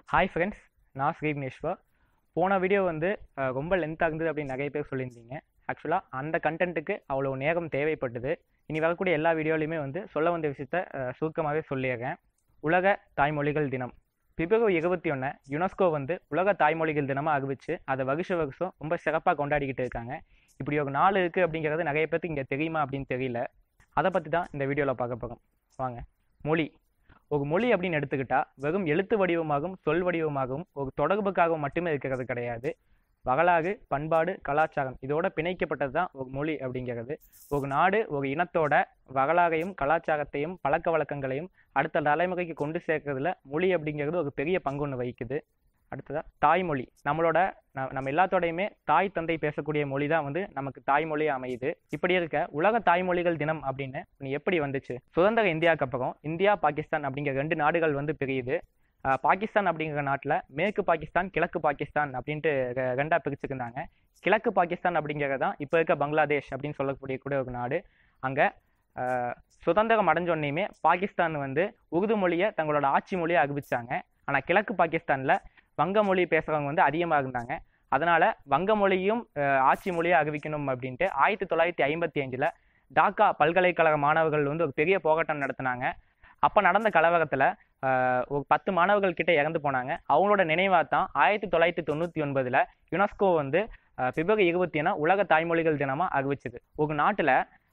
hi friends நான் ஸ்ரீக்னேஸ்வர் போன video வந்து அஹ், ரொம்ப லென்த்தாக இருந்தது அப்படின்னு நிறைய பேர் சொல்லியிருந்தீங்க ஆக்சுவலாக அந்த கண்டென்ட்டுக்கு அவ்வளோ நேரம் தேவைப்பட்டது இனி வரக்கூடிய எல்லா வீடியோலையுமே வந்து சொல்ல வந்த விஷயத்த அஹ், சுருக்கமாகவே சொல்லிடுறேன் உலக தாய்மொழிகள் தினம் பிப்ரவரி இருபத்தி ஒன்று யுனெஸ்கோ வந்து உலக தாய்மொழிகள் தினமாக அறிவிச்சு அதை வருஷ வருஷம் ரொம்ப சிறப்பாக கொண்டாடிக்கிட்டு இருக்காங்க இப்படி ஒரு நாள் இருக்குது அப்படிங்கிறது நிறைய பேருக்கு இங்கே தெரியுமா அப்படின்னு தெரியல அதை பற்றி தான் இந்த வீடியோவில் பார்க்க போகிறோம் வாங்க மொழி ஒரு மொழி அப்படின்னு எடுத்துக்கிட்டா வெறும் எழுத்து வடிவமாகவும் சொல் வடிவமாகவும் ஒரு தொடர்புக்காகவும் மட்டுமே இருக்கிறது கிடையாது வரலாறு பண்பாடு கலாச்சாரம் இதோட பிணைக்கப்பட்டது தான் ஒரு மொழி அப்படிங்கிறது ஒரு நாடு ஒரு இனத்தோட வரலாறையும் கலாச்சாரத்தையும் பழக்க வழக்கங்களையும் அடுத்த தலைமுறைக்கு கொண்டு சேர்க்கறதுல மொழி அப்படிங்கிறது ஒரு பெரிய பங்கு ஒன்று வகிக்குது அடுத்ததா தாய்மொழி நம்மளோட ந- நம்ம எல்லாத்தோடையுமே தாய் தந்தை பேசக்கூடிய மொழி தான் வந்து நமக்கு தாய்மொழி அமையுது இப்படி இருக்க உலக தாய்மொழிகள் தினம் அப்படின்னு நீ எப்படி வந்துச்சு சுதந்திர இந்தியாவுக்கு அப்புறம் இந்தியா பாகிஸ்தான் அப்படிங்கிற ரெண்டு நாடுகள் வந்து பிரியுது ஆஹ் பாகிஸ்தான் அப்படிங்கிற நாட்டில் மேற்கு பாகிஸ்தான் கிழக்கு பாகிஸ்தான் அப்படின்ட்டு ரெ- ரெண்டா பிரிச்சுக்கிருந்தாங்க கிழக்கு பாகிஸ்தான் அப்படிங்கிறது தான் இப்போ இருக்க பங்களாதேஷ் அப்படின்னு சொல்லக்கூடிய கூட ஒரு நாடு அங்கே சுதந்திரம் அடைஞ்சோன்னையுமே பாகிஸ்தான் வந்து உருது மொழியை தங்களோட ஆட்சி மொழியை அறிவிச்சாங்க ஆனால் கிழக்கு பாகிஸ்தானில் வங்க மொழி பேசுகிறவங்க வந்து அதிகமாக இருந்தாங்க அதனால வங்க மொழியும் அஹ், ஆட்சி மொழியை அறிவிக்கணும் அப்படின்ட்டு ஆயிரத்தி தொள்ளாயிரத்தி ஐம்பத்தி அஞ்சில் டாக்கா பல்கலைக்கழக மாணவர்கள் வந்து ஒரு பெரிய போராட்டம் நடத்தினாங்க அப்போ நடந்த கலவரத்தில் ஒரு பத்து மாணவர்கள் கிட்ட இறந்து போனாங்க அவங்களோட நினைவாக தான் ஆயிரத்தி தொள்ளாயிரத்தி தொண்ணூற்றி ஒன்பதில் யுனெஸ்கோ வந்து அஹ், பிப்ரவரி இருபத்தி ஒன்று உலக தாய்மொழிகள் தினமாக அறிவிச்சது ஒரு நாட்டில்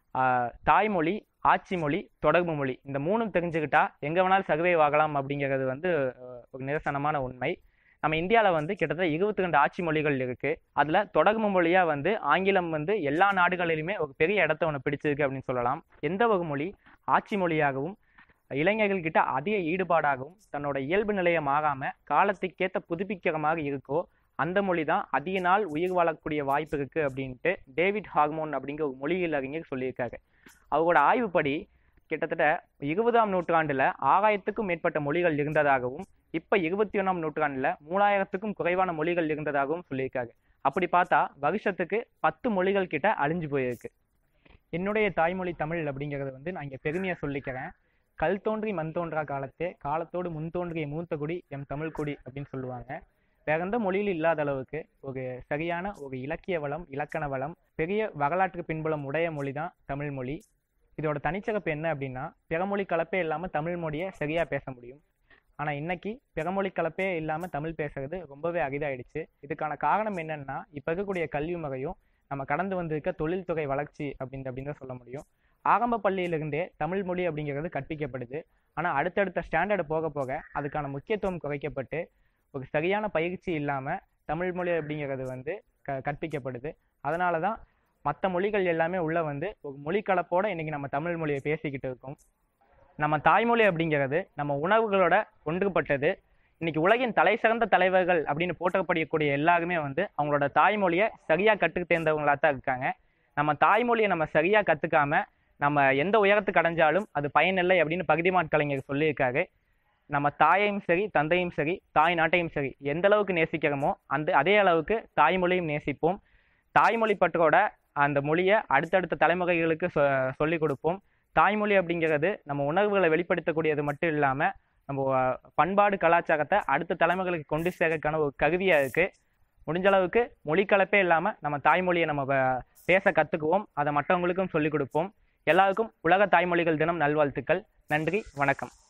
தாய்மொழி ஆட்சி மொழி தொடர்பு மொழி இந்த மூணும் தெரிஞ்சுக்கிட்டா எங்கே வேணாலும் சர்வே ஆகலாம் அப்படிங்கிறது வந்து அஹ், ஒரு நிதர்சனமான உண்மை நம்ம இந்தியாவில் வந்து கிட்டத்தட்ட இருபத்தி ரெண்டு ஆட்சி மொழிகள் இருக்கு அதில் தொடர்பு மொழியாக வந்து ஆங்கிலம் வந்து எல்லா நாடுகளிலுமே ஒரு பெரிய இடத்த ஒன்று பிடிச்சிருக்கு அப்படின்னு சொல்லலாம் எந்த ஒரு மொழி ஆட்சி மொழியாகவும் இளைஞர்கள் கிட்ட அதிக ஈடுபாடாகவும் தன்னோட இயல்பு நிலையை மாறாம காலத்துக்கேற்ற புதுப்பிக்கிற மாதிரி இருக்கோ அந்த மொழி தான் அதிக நாள் உயிர் வாழக்கூடிய வாய்ப்பு இருக்கு அப்படின்ட்டு டேவிட் ஹார்மோன் அப்படிங்கிற ஒரு மொழியியல் அறிஞர் சொல்லியிருக்காரு அவரோட ஆய்வுப்படி கிட்டத்தட்ட இருபதாம் நூற்றாண்டுல ஆறாயிரத்துக்கும் மேற்பட்ட மொழிகள் இருந்ததாகவும் இப்ப இருபத்தி ஒன்றாம் நூற்றாண்டுல மூணாயிரத்துக்கும் குறைவான மொழிகள் இருந்ததாகவும் சொல்லியிருக்காரு அப்படி பார்த்தா வருஷத்துக்கு பத்து மொழிகள் கிட்ட அழிஞ்சு போயிருக்கு என்னுடைய தாய்மொழி தமிழ் அப்படிங்கிறத வந்து நான் இங்கே பெருமையாக சொல்லிக்கிறேன் கல் தோன்றி மண் தோன்றா காலத்தே காலத்தோடு முன் தோன்றிய மூத்த குடி எம் தமிழ் குடி அப்படின்னு சொல்லுவாங்க வேற எந்த மொழியில் இல்லாத அளவுக்கு ஒரு சரியான ஒரு இலக்கிய வளம் இலக்கண வளம் பெரிய வரலாற்று பின்புலம் உடைய மொழி தான் தமிழ் மொழி இதோட தனிச்சிறப்பு என்ன அப்படின்னா பிறமொழி கலப்பே இல்லாமல் தமிழ் மொழியை சரியாக பேச முடியும் ஆனால் இன்னைக்கு பிறமொழி கலப்பே இல்லாமல் தமிழ் பேசுறது ரொம்பவே அரிதாயிடுச்சு இதுக்கான காரணம் என்னன்னா இப்போ இருக்கக்கூடிய கல்வி முறையும் நம்ம கடந்து வந்திருக்க தொழில்துறை வளர்ச்சி அப்படின்னு அப்படின்னு தான் சொல்ல முடியும் ஆரம்ப பள்ளியிலிருந்தே தமிழ் மொழி அப்படிங்கிறது கற்பிக்கப்படுது ஆனால் அடுத்தடுத்த ஸ்டாண்டர்டு போக போக அதுக்கான முக்கியத்துவம் குறைக்கப்பட்டு ஒரு சரியான பயிற்சி இல்லாமல் தமிழ் மொழி அப்படிங்கிறது வந்து க கற்பிக்கப்படுது அதனால தான் மற்ற மொழிகள் எல்லாமே உள்ள வந்து ஒரு மொழி கலப்போட இன்னைக்கு நம்ம தமிழ் மொழியை பேசிக்கிட்டு இருக்கோம் நம்ம தாய்மொழி அப்படிங்கிறது நம்ம உணவுகளோட ஒன்றுபட்டது இன்னைக்கு உலகின் தலை சிறந்த தலைவர்கள் அப்படின்னு போற்றப்படக்கூடிய எல்லாருமே வந்து அவங்களோட தாய்மொழியை சரியாக கற்றுக்கு தேர்ந்தவங்களா தான் இருக்காங்க நம்ம தாய்மொழியை நம்ம சரியாக கற்றுக்காம நம்ம எந்த உயரத்துக்கு அடைஞ்சாலும் அது பயனில்லை அப்படின்னு பகுதிமாட் கலைஞர் சொல்லியிருக்காரு நம்ம தாயையும் சரி தந்தையும் சரி தாய் நாட்டையும் சரி எந்த அளவுக்கு நேசிக்கிறோமோ அந்த அதே அளவுக்கு தாய்மொழியும் நேசிப்போம் தாய்மொழி பற்றோட அந்த மொழியை அடுத்தடுத்த தலைமுறைகளுக்கு சொ சொல்லிக் கொடுப்போம் தாய்மொழி அப்படிங்கிறது நம்ம உணர்வுகளை வெளிப்படுத்தக்கூடியது மட்டும் இல்லாமல் நம்ம அஹ், பண்பாடு கலாச்சாரத்தை அடுத்த தலைமுறைகளுக்கு கொண்டு சேர்க்கறதுக்கான ஒரு கருவியாக இருக்குது முடிஞ்ச அளவுக்கு மொழி கலப்பே இல்லாமல் நம்ம தாய்மொழியை நம்ம வ- பேச கற்றுக்குவோம் அதை மற்றவங்களுக்கும் சொல்லிக் கொடுப்போம் எல்லாருக்கும் உலக தாய்மொழிகள் தினம் நல்வாழ்த்துக்கள் நன்றி வணக்கம்